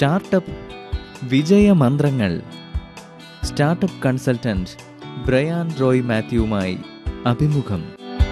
startup വിജയമന്ത്രങ്ങൾ startup consultant Brian Roy മാത്യുവുമായി അഭിമുഖം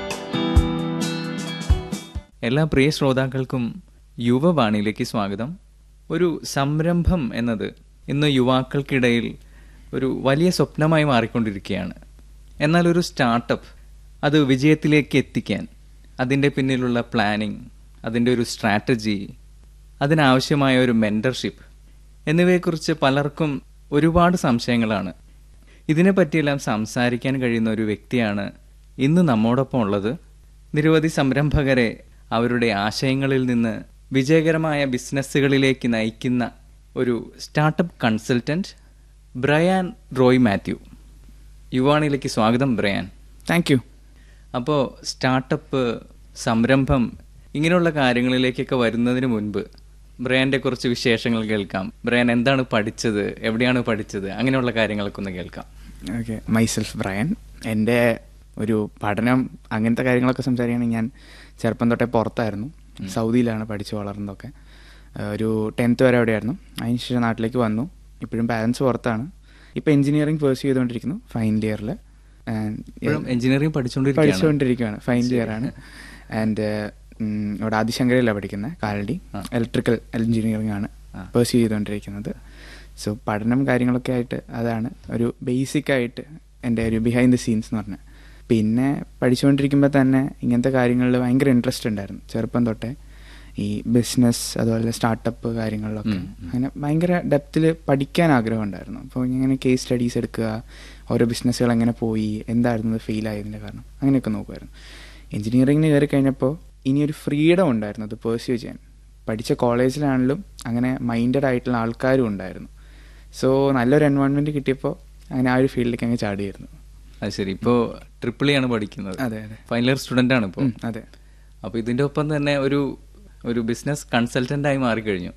എല്ലാ പ്രിയ ശ്രോതാക്കൾക്കും യുവവാണിയിലേക്ക് സ്വാഗതം ഒരു സംരംഭം എന്നത് ഇന്ന് യുവാക്കൾക്കിടയിൽ ഒരു വലിയ സ്വപ്നമായി മാറിക്കൊണ്ടിരിക്കുകയാണ് എന്നാൽ ഒരു സ്റ്റാർട്ടപ്പ് അത് വിജയത്തിലേക്ക് എത്തിക്കാൻ അതിൻ്റെ പിന്നിലുള്ള പ്ലാനിങ് അതിൻ്റെ ഒരു സ്ട്രാറ്റജി അതിനാവശ്യമായ ഒരു മെൻറ്റർഷിപ്പ് എന്നിവയെക്കുറിച്ച് പലർക്കും ഒരുപാട് സംശയങ്ങളാണ് ഇതിനെപ്പറ്റിയെല്ലാം സംസാരിക്കാൻ കഴിയുന്ന ഒരു വ്യക്തിയാണ് ഇന്ന് നമ്മോടൊപ്പം ഉള്ളത് നിരവധി സംരംഭകരെ അവരുടെ ആശയങ്ങളിൽ നിന്ന് വിജയകരമായ ബിസിനസ്സുകളിലേക്ക് നയിക്കുന്ന ഒരു startup consultant Brian Roy Mathew യുവാണിലേക്ക് സ്വാഗതം ബ്രയാൻ താങ്ക് യു അപ്പോൾ സ്റ്റാർട്ടപ്പ് സംരംഭം ഇങ്ങനെയുള്ള കാര്യങ്ങളിലേക്കൊക്കെ വരുന്നതിന് മുൻപ് ബ്രയാന്റെ കുറച്ച് വിശേഷങ്ങൾ കേൾക്കാം ബ്രയാൻ എന്താണ് പഠിച്ചത് എവിടെയാണ് പഠിച്ചത് അങ്ങനെയുള്ള കാര്യങ്ങളൊക്കെ ഒന്ന് കേൾക്കാം ഓക്കെ മൈസെൽഫ് ബ്രയൻ എൻ്റെ ഒരു പഠനം അങ്ങനത്തെ കാര്യങ്ങളൊക്കെ സംസാരിക്കുകയാണെങ്കിൽ ഞാൻ ചെറുപ്പം തൊട്ടേ പുറത്തായിരുന്നു സൗദിയിലാണ് പഠിച്ചു വളർന്നതൊക്കെ ഏഹ് ഒരു ടെൻത്ത് വരെ അവിടെയായിരുന്നു അതിനുശേഷം നാട്ടിലേക്ക് വന്നു ഇപ്പോഴും പാരൻസ് പുറത്താണ് ഇപ്പോൾ എഞ്ചിനീയറിംഗ് പേഴ്സ് ചെയ്തുകൊണ്ടിരിക്കുന്നു ഫൈനൽ ഇയറിൽ ഇപ്പോഴും എഞ്ചിനീയറിംഗ് പഠിച്ചുകൊണ്ടിരിക്കുകയാണ് പഠിച്ചുകൊണ്ടിരിക്കുകയാണ് ഫൈനൽ ഇയർ ആണ് ആൻഡ് ഇവിടെ ആദിശങ്കരയിലാണ് പഠിക്കുന്നത് കാലടി ഇലക്ട്രിക്കൽ എഞ്ചിനീയറിംഗ് ആണ് പേഴ്സ് ചെയ്തുകൊണ്ടിരിക്കുന്നത് സോ പഠനം കാര്യങ്ങളൊക്കെ ആയിട്ട് അതാണ് ഒരു ബേസിക് ആയിട്ട് എൻ്റെ ഒരു ബിഹൈൻഡ് ദി സീൻസ് എന്ന് പറഞ്ഞാൽ പിന്നെ പഠിച്ചുകൊണ്ടിരിക്കുമ്പോൾ തന്നെ ഇങ്ങനത്തെ കാര്യങ്ങളിൽ ഭയങ്കര ഇൻട്രസ്റ്റ് ഉണ്ടായിരുന്നു ചെറുപ്പം തൊട്ടേ ഈ ബിസിനസ് അതുപോലെ സ്റ്റാർട്ടപ്പ് കാര്യങ്ങളിലൊക്കെ അങ്ങനെ ഭയങ്കര ഡെപ്തിൽ പഠിക്കാൻ ആഗ്രഹം ഉണ്ടായിരുന്നു അപ്പോൾ ഇങ്ങനെ കേസ് സ്റ്റഡീസ് എടുക്കുക ഓരോ ബിസിനസ്സുകൾ എങ്ങനെ പോയി എന്തായിരുന്നു ഫെയിൽ ആയതിൻ്റെ കാരണം അങ്ങനെയൊക്കെ നോക്കുമായിരുന്നു എഞ്ചിനീയറിങ്ങിന് കയറി കഴിഞ്ഞപ്പോൾ ഇനിയൊരു ഫ്രീഡം ഉണ്ടായിരുന്നു അത് പേഴ്സ്യൂ ചെയ്യാൻ പഠിച്ച കോളേജിലാണെങ്കിലും അങ്ങനെ മൈൻഡഡ് ആയിട്ടുള്ള ആൾക്കാരും ഉണ്ടായിരുന്നു സോ നല്ലൊരു എൻവയോൺമെൻറ്റ് കിട്ടിയപ്പോൾ അങ്ങനെ ആ ഒരു ഫീൽഡിലേക്ക് അങ്ങ് ചാടിയായിരുന്നു അത് ശരി ഇപ്പോൾ ട്രിപ്പിൾ ആണ് പഠിക്കുന്നത് അതെ അതെ ഫൈനൽ ഇയർ സ്റ്റുഡൻ്റ് ആണ് ഇപ്പോൾ ഉം, അതെ അപ്പോൾ ഇതിൻ്റെ ഒപ്പം തന്നെ ഒരു ഒരു ബിസിനസ് കൺസൾട്ടൻ്റായി മാറിക്കഴിഞ്ഞു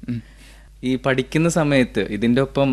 ഈ പഠിക്കുന്ന സമയത്ത് ഇതിൻ്റെ ഒപ്പം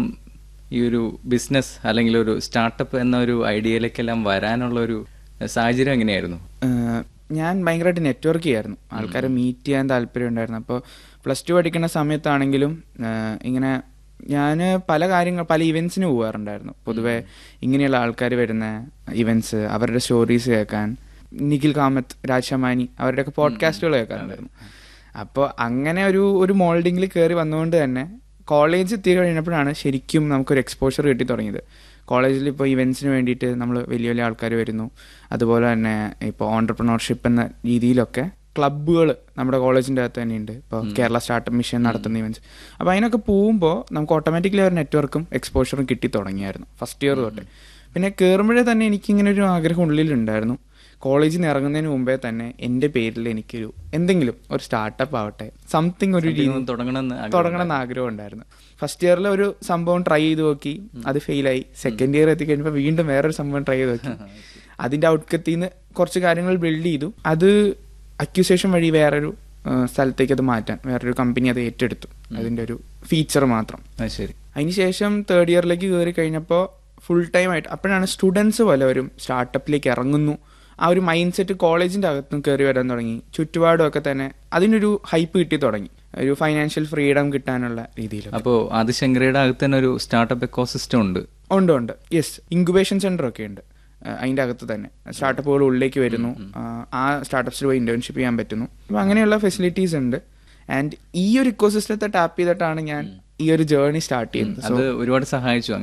ഈ ഒരു ബിസിനസ് അല്ലെങ്കിൽ ഒരു സ്റ്റാർട്ടപ്പ് എന്ന ഒരു ഐഡിയയിലേക്കെല്ലാം വരാനുള്ള ഒരു സാഹചര്യം എങ്ങനെയായിരുന്നു ഏഹ് ഞാൻ ഭയങ്കരമായിട്ട് നെറ്റ്വർക്ക് ചെയ്യായിരുന്നു ആൾക്കാരെ മീറ്റ് ചെയ്യാൻ താല്പര്യം ഉണ്ടായിരുന്നു അപ്പോൾ പ്ലസ് ടു പഠിക്കുന്ന സമയത്താണെങ്കിലും ഏഹ് ഇങ്ങനെ ഞാൻ പല കാര്യങ്ങൾ പല ഇവൻറ്റ്സിന് പോകാറുണ്ടായിരുന്നു പൊതുവെ ഇങ്ങനെയുള്ള ആൾക്കാർ വരുന്ന ഇവൻറ്റ്സ് അവരുടെ സ്റ്റോറീസ് കേൾക്കാൻ നിഖിൽ കാമത്ത് രാജമാനി അവരുടെയൊക്കെ പോഡ്കാസ്റ്റുകൾ കേൾക്കാറുണ്ടായിരുന്നു അപ്പോൾ അങ്ങനെ ഒരു ഒരു മോൾഡിങ്ങിൽ കയറി വന്നുകൊണ്ട് തന്നെ കോളേജ് എത്തി കഴിഞ്ഞപ്പോഴാണ് ശരിക്കും നമുക്കൊരു എക്സ്പോഷർ കിട്ടി തുടങ്ങിയത് കോളേജിൽ ഇപ്പോൾ ഇവൻറ്റ്സിന് വേണ്ടിയിട്ട് നമ്മൾ വലിയ വലിയ ആൾക്കാർ വരുന്നു അതുപോലെ തന്നെ ഇപ്പോൾ ഓണ്ടർപ്രണർഷിപ്പ് എന്ന രീതിയിലൊക്കെ ക്ലബ്ബുകൾ നമ്മുടെ കോളേജിൻ്റെ അകത്ത് തന്നെയുണ്ട് ഇപ്പോൾ കേരള സ്റ്റാർട്ടപ്പ് മിഷൻ നടത്തുന്ന ഇവൻറ്റ്സ് അപ്പോൾ അതിനൊക്കെ പോകുമ്പോൾ നമുക്ക് ഓട്ടോമാറ്റിക്കലി ഒരു നെറ്റ്വർക്കും എക്സ്പോഷറും കിട്ടി തുടങ്ങിയായിരുന്നു ഫസ്റ്റ് ഇയർ തൊട്ട് പിന്നെ കയറുമ്പോഴേ തന്നെ എനിക്കിങ്ങനെ ഒരു ആഗ്രഹം ഉള്ളിലുണ്ടായിരുന്നു കോളേജിൽ നിന്ന് ഇറങ്ങുന്നതിന് മുമ്പേ തന്നെ എൻ്റെ പേരിൽ എനിക്കൊരു എന്തെങ്കിലും ഒരു സ്റ്റാർട്ടപ്പ് ആവട്ടെ സംതിങ് ഒരു രീതി ഒന്ന് തുടങ്ങണമെന്ന് ആഗ്രഹം തുടങ്ങണം എന്ന് ആഗ്രഹം ഉണ്ടായിരുന്നു ഫസ്റ്റ് ഇയറിൽ ഒരു സംഭവം ട്രൈ ചെയ്ത് നോക്കി അത് ഫെയിലായി സെക്കൻഡ് ഇയർ എത്തി കഴിഞ്ഞപ്പോൾ വീണ്ടും വേറൊരു സംഭവം ട്രൈ ചെയ്ത് നോക്കി അതിന്റെ ഔട്ട്കത്തിൽ നിന്ന് കുറച്ച് കാര്യങ്ങൾ ബിൽഡ് ചെയ്തു അത് അക്യൂസേഷൻ വഴി വേറൊരു ആ, സ്ഥലത്തേക്ക് അത് മാറ്റാൻ വേറൊരു കമ്പനി അത് ഏറ്റെടുത്തു അതിന്റെ ഒരു ഫീച്ചർ മാത്രം അത് ശരി അതിനുശേഷം തേർഡ് ഇയറിലേക്ക് കയറി കഴിഞ്ഞപ്പോൾ ഫുൾ ടൈം ആയിട്ട് അപ്പോഴാണ് സ്റ്റുഡൻസ് പലവരും സ്റ്റാർട്ടപ്പിലേക്ക് ഇറങ്ങുന്നു ആ ഒരു മൈൻഡ് സെറ്റ് കോളേജിന്റെ അകത്തും കയറി വരാൻ തുടങ്ങി ചുറ്റുപാടും ഒക്കെ തന്നെ അതിനൊരു ഹൈപ്പ് കിട്ടി തുടങ്ങി ഒരു ഫൈനാൻഷ്യൽ ഫ്രീഡം കിട്ടാനുള്ള രീതിയിൽ അപ്പോൾ ആദിശങ്കരയുടെ അകത്ത് തന്നെ ഒരു സ്റ്റാർട്ടപ്പ് എക്കോസിസ്റ്റം ഉണ്ട് ഉണ്ട് ഉണ്ട് യെസ് ഇൻക്യുബേഷൻ സെന്റർ ഒക്കെ ഉണ്ട് ആ, അതിന്റെ അകത്ത് തന്നെ സ്റ്റാർട്ടപ്പുകൾ ഉള്ളിലേക്ക് വരുന്നു ആ, ആ സ്റ്റാർട്ടപ്സിൽ പോയി ഇന്റേൺഷിപ്പ് ചെയ്യാൻ പറ്റുന്നു അപ്പോൾ അങ്ങനെയുള്ള ഫെസിലിറ്റീസ് ഉണ്ട് ആൻഡ് ഈ ഒരു ഇക്കോസിസ്റ്റത്തെ ടാപ്പ് ചെയ്തിട്ടാണ് ഞാൻ ഈ ഒരു ജേർണി സ്റ്റാർട്ട് ചെയ്യുന്നത് അത് ഒരുപാട് സഹായിച്ചു